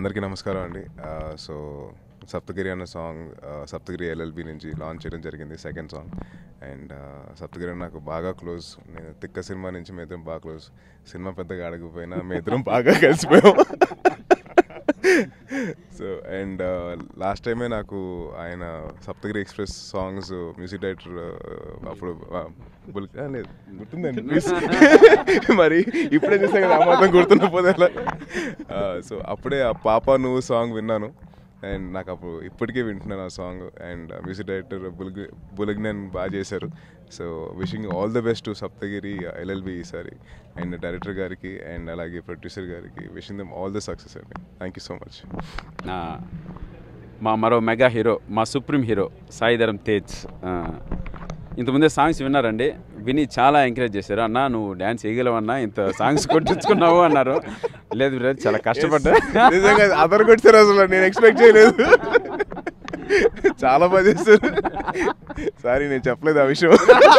అందరికీ నమస్కారం అండి సో సప్తగిరి అన్న సాంగ్ సప్తగిరి ఎల్ఎల్బి నుంచి లాంచ్ చేయడం జరిగింది సెకండ్ సాంగ్ అండ్ సప్తగిరి నాకు బాగా క్లోజ్ నేను తిక్క సినిమా నుంచి మీ ఇద్దరం బాగా క్లోజ్ సినిమా పెద్దగా అడగకపోయినా మీ ఇద్దరం బాగా కలిసిపోయాం సో అండ్ లాస్ట్ టైమే నాకు ఆయన Saptagiri Express songs music director అప్పుడు ఆ, బుల్- ఆ, లేదు గుర్తుందండి ప్లీజ్ మరి ఇప్పుడే చూసాను కదా ఆ మాత్రం గుర్తుండకపోతే సో అప్పుడే ఆ పాప నువ్వు సాంగ్ విన్నాను అండ్ నాకు అప్పుడు ఇప్పటికే వింటున్నాను ఆ సాంగ్ అండ్ మ్యూజిక్ డైరెక్టర్ బుల్గ్ బులగ్నన్ బాగా చేశారు so wishing all the best to Saptagiri LLB ఈసారి అండ్ డైరెక్టర్ గారికి అండ్ అలాగే ప్రొడ్యూసర్ గారికి wishing them all the success అండి థ్యాంక్ యూ సో మచ్ ఆ, మా మరో మెగా హీరో మా సుప్రీం హీరో సాయిధరం తేజ్ ఆ, ఇంతకుముందే సాంగ్స్ విన్నారండి విని చాలా ఎంకరేజ్ చేశారు అన్న నువ్వు డ్యాన్స్ వేయగలవన్నా ఇంత సాంగ్స్ కొట్టించుకున్నావు అన్నారు లేదు బ్రదర్ చాలా కష్టపడ్డా నిజంగా అదర్ కొట్టారు అసలు నేను ఎక్స్పెక్ట్ చేయలేదు చాలా బాగా చేస్తారు సారీ నేను చెప్పలేదు ఆ విషయం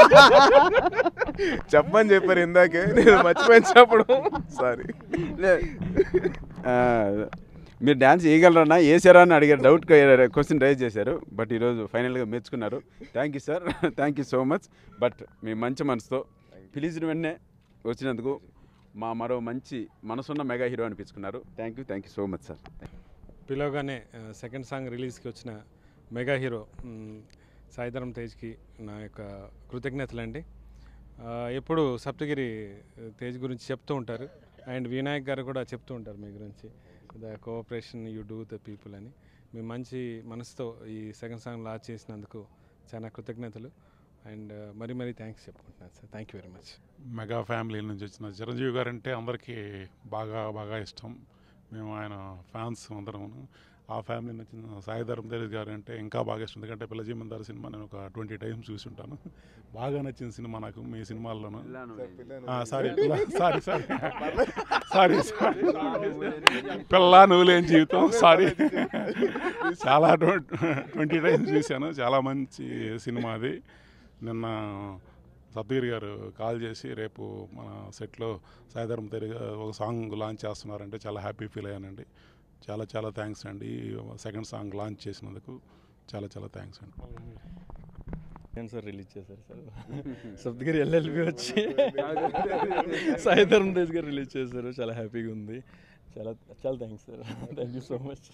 చెప్పమని చెప్పారు ఇందాకే నేను మర్చిపోయాను చెప్పడం సారీ ఆ, మీరు డ్యాన్స్ వేయగలరన్నా వేసారా అని అడిగారు డౌట్ క్వశ్చన్ రైజ్ చేశారు బట్ ఈరోజు ఫైనల్గా మెచ్చుకున్నారు thank you sir thank you so much but మీ మంచి మనసుతో పిలిచిన వెంటనే వచ్చినందుకు మా మరో మంచి మనసున్న మెగా హీరో అనిపించుకున్నారు thank you thank you so much sir పిలవగానే సెకండ్ సాంగ్ రిలీజ్కి వచ్చిన మెగా హీరో మ్, సాయిధరం తేజ్కి నా యొక్క కృతజ్ఞతలండి ఆ, ఎప్పుడు సప్తగిరి తేజ్ గురించి చెప్తూ ఉంటారు అండ్ వినాయక్ గారు కూడా చెప్తూ ఉంటారు మీ గురించి the cooperation you do the people అని మీ మంచి మనసుతో ఈ సెకండ్ సాంగ్ లాంచ్ చేసినందుకు చాలా కృతజ్ఞతలు అండ్ మరీ మరీ థ్యాంక్స్ చెప్పుకుంటున్నాను sir thank you very much mega family నుంచి వచ్చిన చిరంజీవి గారు అంటే అందరికీ బాగా బాగా ఇష్టం మేము ఆయన ఫ్యాన్స్ అందరం ఆ ఫ్యామిలీ నుంచి సాయి ధర్మ తేజ్ గారు అంటే ఇంకా బాగా ఇష్టం ఎందుకంటే పిల్లజీ మందారు సినిమా నేను ఒక ట్వంటీ టైమ్స్ చూసి ఉంటాను బాగా నచ్చిన సినిమా నాకు మీ సినిమాల్లోనూ sorry sorry sorry sorry sorry Pilla Nuvvu లేని జీవితం సారీ చాలా ట్వంటీ టైమ్స్ చూశాను చాలా మంచి సినిమా అది నిన్న సప్తగిరి గారు కాల్ చేసి రేపు మన సెట్లో సాయిధర్మ తెరిగా ఒక సాంగ్ లాంచ్ చేస్తున్నారంటే చాలా హ్యాపీ ఫీల్ అయ్యానండి చాలా చాలా థ్యాంక్స్ అండి సెకండ్ సాంగ్ లాంచ్ చేసినందుకు చాలా చాలా థ్యాంక్స్ అండి నేను సార్ రిలీజ్ చేశారు సార్ సప్తగిరి ఎల్ఎల్బి వచ్చి సాయి ధర్మ తేజ్ గారు రిలీజ్ చేశారు చాలా హ్యాపీగా ఉంది చాలా చాలా thanks sir thank you so much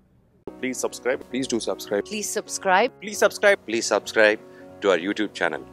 Please subscribe. Please do subscribe. Please subscribe. Please subscribe. Please subscribe to our YouTube channel.